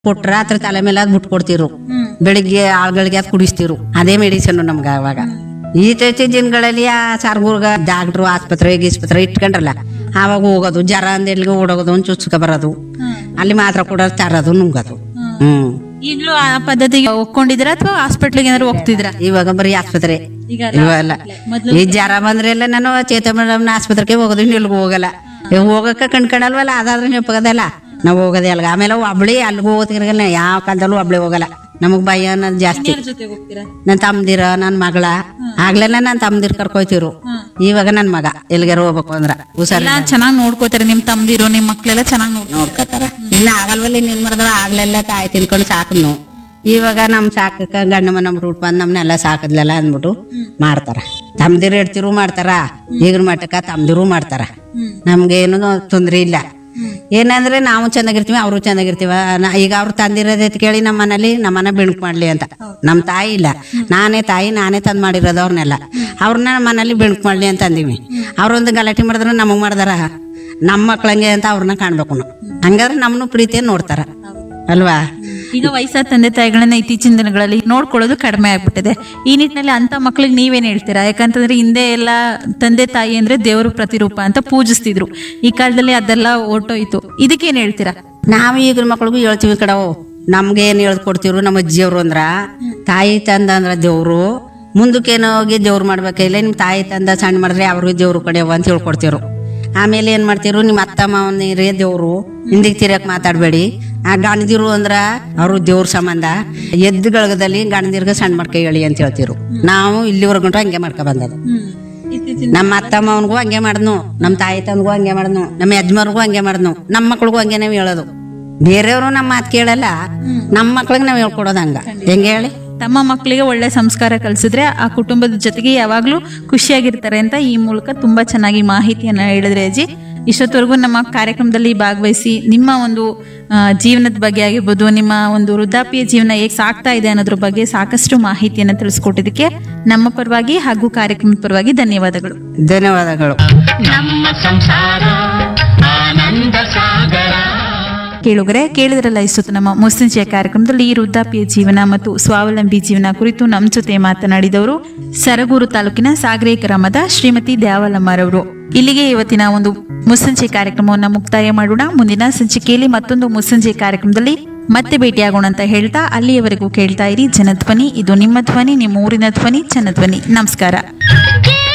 ಕೊಟ್ರ ಅದ್ರ ತಲೆ ಮೇಲೆ ಅದ್ ಬಿಟ್ಕೊಡ್ತಿರು ಬೆಳಿಗ್ಗೆ ಆಳ್ಗಳಿಗೆ ಅದ್ ಕುಡಿಸ್ತಿರು ಅದೇ ಮೆಡಿಸನ್ ನಮ್ಗ ಅವಾಗ ಈಚೆ ದಿನಗಳಲ್ಲಿ ಆ ಸರ್ಗುರ್ಗ ಡಾಕ್ಟ್ರು ಆಸ್ಪತ್ರೆ ಗೀಸ್ಪತ್ರೆ ಇಟ್ಕೊಂಡ್ರಲ್ಲ ಆವಾಗ ಹೋಗೋದು ಜರ ಅಂದೇಳಿಗೆ ಓಡೋಗೋದು ಒಂದು ಚುಚ್ಕ ಬರೋದು ಅಲ್ಲಿ ಮಾತ್ರ ಕೊಡೋದು ತರೋದು ನುಂಗೋದು ಹ್ಮ್ ಈಗಲೂ ಆ ಪದ್ಧತಿಗೆ ಒಪ್ಕೊಂಡಿದ್ರ ಅಥವಾ ಹಾಸ್ಪಿಟ್ಲಿಗೆ ಏನಾದ್ರು ಹೋಗ್ತಿದ್ರ ಇವಾಗ ಬರೀ ಆಸ್ಪತ್ರೆ ಈಗ ಇವೆಲ್ಲ ಈ ಜ್ವರ ಬಂದ್ರೆಲ್ಲ ನಾನು ಚೇತ ಮೇಡಮ್ನ ಆಸ್ಪತ್ರೆಗೆ ಹೋಗೋದು ಇಲ್ಲಿಗೆ ಹೋಗಲ್ಲ ಇವ್ ಹೋಗಕ್ಕ ಕಣ್ಕಣಲ್ವಲ್ಲ ಅದಾದ್ರೆ ನೆಪ್ಪಗದಲ್ಲ ನಾವು ಹೋಗೋದೇ ಅಲ್ಗ ಆಮೇಲೆ ಒಬ್ಳಿ ಅಲ್ಲಿಗೆ ಹೋಗೋತಿರಲ್ಲ ಯಾವ ಕಾಲದಲ್ಲೂ ಒಬ್ಳಿ ಹೋಗಲ್ಲ ನಮಗ್ ಭಯ ಅನ್ನೋದು ಜಾಸ್ತಿ ಜೊತೆ ಹೋಗ್ತೀರಾ ನನ್ ತಮ್ದಿರ ನನ್ ಮಗಳ ಆಗ್ಲೆಲ್ಲ ನನ್ ತಮ್ದಿರ್ ಕರ್ಕೊಯ್ತಿರು ಇವಾಗ ನನ್ ಮಗ ಎಲ್ಲಿಗಾರ ಹೋಗ್ಬೇಕು ಅಂದ್ರ ಹುಷಾರ್ ಎಲ್ಲ ಚೆನ್ನಾಗಿ ನೋಡ್ಕೋತಾರೆ ನಿಮ್ ತಮ್ದಿರು ನಿಮ್ ಮಕ್ಳೆಲ್ಲ ಚೆನ್ನಾಗಿ ನೋಡ್ಕೊ ನೋಡ್ಕೊತಾರ ಇನ್ನ ಆಗಲ್ವಲ್ಲ ಇನ್ನೇನ್ ಮಾಡಿದ್ರ ಆಗ್ಲೆಲ್ಲ ತಾಯಿ ತಿನ್ಕೊಂಡು ಸಾಕನು ಇವಾಗ ನಮ್ ಸಾಕಕ್ಕ ಗಂಡ ಮನ ಬಿಟ್ಬಿಟ್ಟು ಬಂದ್ ನಮ್ನೆಲ್ಲ ಸಾಕದ್ಲೆಲ್ಲ ಅಂದ್ಬಿಟ್ಟು ಮಾಡ್ತಾರ ತಮ್ದಿರು ಇಡ್ತಿರು ಮಾಡ್ತಾರ ಈಗಿನ ಮಟ್ಟಕ್ಕ ತಮ್ದಿರು ಮಾಡ್ತಾರ ನಮ್ಗೇನು ತೊಂದ್ರೆ ಇಲ್ಲ ಏನಂದ್ರೆ ನಾವು ಚೆನ್ನಾಗಿರ್ತೀವಿ ಅವರು ಚೆನ್ನಾಗಿರ್ತೀವ ನಾ- ಈಗ ಅವ್ರು ತಂದಿರೋದ್ ಎತ್ ಕೇಳಿ ನಮ್ಮ ಮನೇಲಿ ನಮ್ಮನ್ನ ಬೆಣಕ್ ಮಾಡ್ಲಿ ಅಂತ ನಮ್ ತಾಯಿ ಇಲ್ಲ ನಾನೇ ತಾಯಿ ನಾನೇ ತಂದ್ ಮಾಡಿರೋದು ಅವ್ರನ್ನೆಲ್ಲ ಅವ್ರನ್ನ ಮನೇಲಿ ಬೆಣಕ್ ಮಾಡ್ಲಿ ಅಂತ ಅಂದಿವಿ ಅವ್ರೊಂದು ಗಲಾಟೆ ಮಾಡಿದ್ರೆ ನಮಗ್ ಮಾಡ್ದಾರ ನಮ್ಮ ಮಕ್ಳಂಗೆ ಅಂತ ಅವ್ರನ್ನ ಕಾಣ್ಬೇಕು ನಾವು ಹಂಗಾದ್ರೆ ನಮ್ಮನ್ನು ಪ್ರೀತಿಯನ್ನು ನೋಡ್ತಾರ ಅಲ್ವಾ ಈಗ ವಯಸ್ಸಾದ ತಂದೆ ತಾಯಿಗಳನ್ನ ಇತ್ತೀಚಿನ ದಿನಗಳಲ್ಲಿ ನೋಡ್ಕೊಳ್ಳೋದು ಕಡಿಮೆ ಆಗ್ಬಿಟ್ಟಿದೆ ಈ ನಿಟ್ಟಿನಲ್ಲಿ ಅಂತ ಮಕ್ಳಿಗೆ ನೀವೇನ್ ಹೇಳ್ತೀರಾ ಯಾಕಂತಂದ್ರೆ ಹಿಂದೆ ಎಲ್ಲ ತಂದೆ ತಾಯಿ ಅಂದ್ರೆ ದೇವರು ಪ್ರತಿರೂಪ ಅಂತ ಪೂಜಿಸ್ತಿದ್ರು ಈ ಕಾಲದಲ್ಲಿ ಅದೆಲ್ಲ ಹೊರ್ಟೋಯ್ತು ಇದಕ್ಕೇನ್ ಹೇಳ್ತೀರಾ ನಾವು ಈಗಿನ ಮಕ್ಳಿಗೂ ಹೇಳ್ತೀವಿ ಕಡವು ನಮ್ಗೆ ಏನ್ ಹೇಳ್ಕೊಡ್ತಿರು ನಮ್ಮ ಅಜ್ಜಿಯವ್ರು ಅಂದ್ರ ತಾಯಿ ತಂದ ಅಂದ್ರ ದೇವ್ರು ಮುಂದಕ್ಕೇನೋ ಹೋಗಿ ದೇವ್ರು ಮಾಡ್ಬೇಕಿಲ್ಲ ನಿಮ್ ತಾಯಿ ತಂದ ಸಣ್ಣ ಮಾಡಿದ್ರೆ ಅವ್ರಿಗೆ ದೇವ್ರು ಕಡೆಯವ ಅಂತ ಹೇಳ್ಕೊಡ್ತಿರು ಆಮೇಲೆ ಏನ್ ಮಾಡ್ತಿರು ನಿಮ್ಮ ಅತ್ತ ಮಾವನಿರೇ ದೇವ್ರು ಹಿಂದಿಗೆ ತಿರಕ್ ಮಾತಾಡ್ಬೇಡಿ ಆ ಗಣದಿರು ಅಂದ್ರ ಅವ್ರು ದೇವ್ರ ಸಂಬಂಧ ಎದ್ದು ಗಳಗದಲ್ಲಿ ಗಣದಿರ್ಗ ಸಣ್ಣ ಮಾಡ್ಕೊ ಹೇಳಿ ಅಂತ ಹೇಳ್ತಿರು ನಾವು ಇಲ್ಲಿವರೆಗೂ ಹಂಗೆ ಮಾಡ್ಕೊ ಬಂದದು ನಮ್ಮ ಅತ್ತ ಮಾವನ್ಗೂ ಹಂಗೆ ಮಾಡಿದ್ನು ನಮ್ಮ ತಾಯಿ ತಂದ್ಗೂ ಹಂಗೆ ಮಾಡಿದ್ನು ನಮ್ಮ ಯಜಮಾನ್ಗೂ ಹಂಗೆ ಮಾಡಿದ್ನು ನಮ್ಮ ಮಕ್ಳಿಗೂ ಹಂಗೆ ನಾವ್ ಹೇಳೋದು ಬೇರೆಯವರು ನಮ್ಮ ಮಾತು ಕೇಳಲ್ಲ ನಮ್ಮ ಮಕ್ಳಿಗೆ ನಾವ್ ಹೇಳ್ಕೊಡೋದು ಹಂಗ ಹೆಂಗೆ ಹೇಳಿ ತಮ್ಮ ಮಕ್ಕಳಿಗೆ ಒಳ್ಳೆ ಸಂಸ್ಕಾರ ಕಲಿಸಿದ್ರೆ ಆ ಕುಟುಂಬದ ಜೊತೆಗೆ ಯಾವಾಗ್ಲೂ ಖುಷಿಯಾಗಿರ್ತಾರೆ ಅಂತ ಈ ಮೂಲಕ ತುಂಬಾ ಚೆನ್ನಾಗಿ ಮಾಹಿತಿಯನ್ನ ಹೇಳಿದ್ರೆ ಅಜ್ಜಿ ಇಷ್ಟೊತ್ತವರೆಗೂ ನಮ್ಮ ಕಾರ್ಯಕ್ರಮದಲ್ಲಿ ಭಾಗವಹಿಸಿ ನಿಮ್ಮ ಒಂದು ಆ, ಜೀವನದ ಬಗ್ಗೆ ಆಗಿರ್ಬೋದು ನಿಮ್ಮ ಒಂದು ವೃದ್ಧಾಪ್ಯ ಜೀವನ ಹೇಗೆ ಸಾಗ್ತಾ ಇದೆ ಅನ್ನೋದ್ರ ಬಗ್ಗೆ ಸಾಕಷ್ಟು ಮಾಹಿತಿಯನ್ನು ತಿಳಿಸ್ಕೊಟ್ಟಿದ್ದಕ್ಕೆ ನಮ್ಮ ಪರವಾಗಿ ಹಾಗೂ ಕಾರ್ಯಕ್ರಮದ ಪರವಾಗಿ ಧನ್ಯವಾದಗಳು ಧನ್ಯವಾದಗಳು ನಮ್ಮ ಸಂಸಾರ ಆನಂದ ಸಾಗರ ಕೇಳುಗರೆ ಕೇಳಿದ್ರಲ್ಲ ಇಷ್ಟೊತ್ತು ನಮ್ಮ ಮುಸ್ಲಿಂಜೆ ಕಾರ್ಯಕ್ರಮದಲ್ಲಿ ಈ ವೃದ್ಧಾಪ್ಯ ಜೀವನ ಮತ್ತು ಸ್ವಾವಲಂಬಿ ಜೀವನ ಕುರಿತು ನಮ್ಮ ಜೊತೆ ಮಾತನಾಡಿದವರು ಸರಗೂರು ತಾಲೂಕಿನ ಸಾಗರೆ ಗ್ರಾಮದ ಶ್ರೀಮತಿ ದ್ಯಾವಲಮ್ಮರವರು ಇಲ್ಲಿಗೆ ಇವತ್ತಿನ ಒಂದು ಮುಸ್ಸಂಜೆ ಕಾರ್ಯಕ್ರಮವನ್ನು ಮುಕ್ತಾಯ ಮಾಡೋಣ ಮುಂದಿನ ಸಂಚಿಕೆಯಲ್ಲಿ ಮತ್ತೊಂದು ಮುಸ್ಸಂಜೆ ಕಾರ್ಯಕ್ರಮದಲ್ಲಿ ಮತ್ತೆ ಭೇಟಿಯಾಗೋಣ ಅಂತ ಹೇಳ್ತಾ ಅಲ್ಲಿಯವರೆಗೂ ಕೇಳ್ತಾ ಇರಿ ಜನಧ್ವನಿ ಇದು ನಿಮ್ಮ ಧ್ವನಿ ನಿಮ್ಮ ಊರಿನ ಧ್ವನಿ ಜನಧ್ವನಿ ನಮಸ್ಕಾರ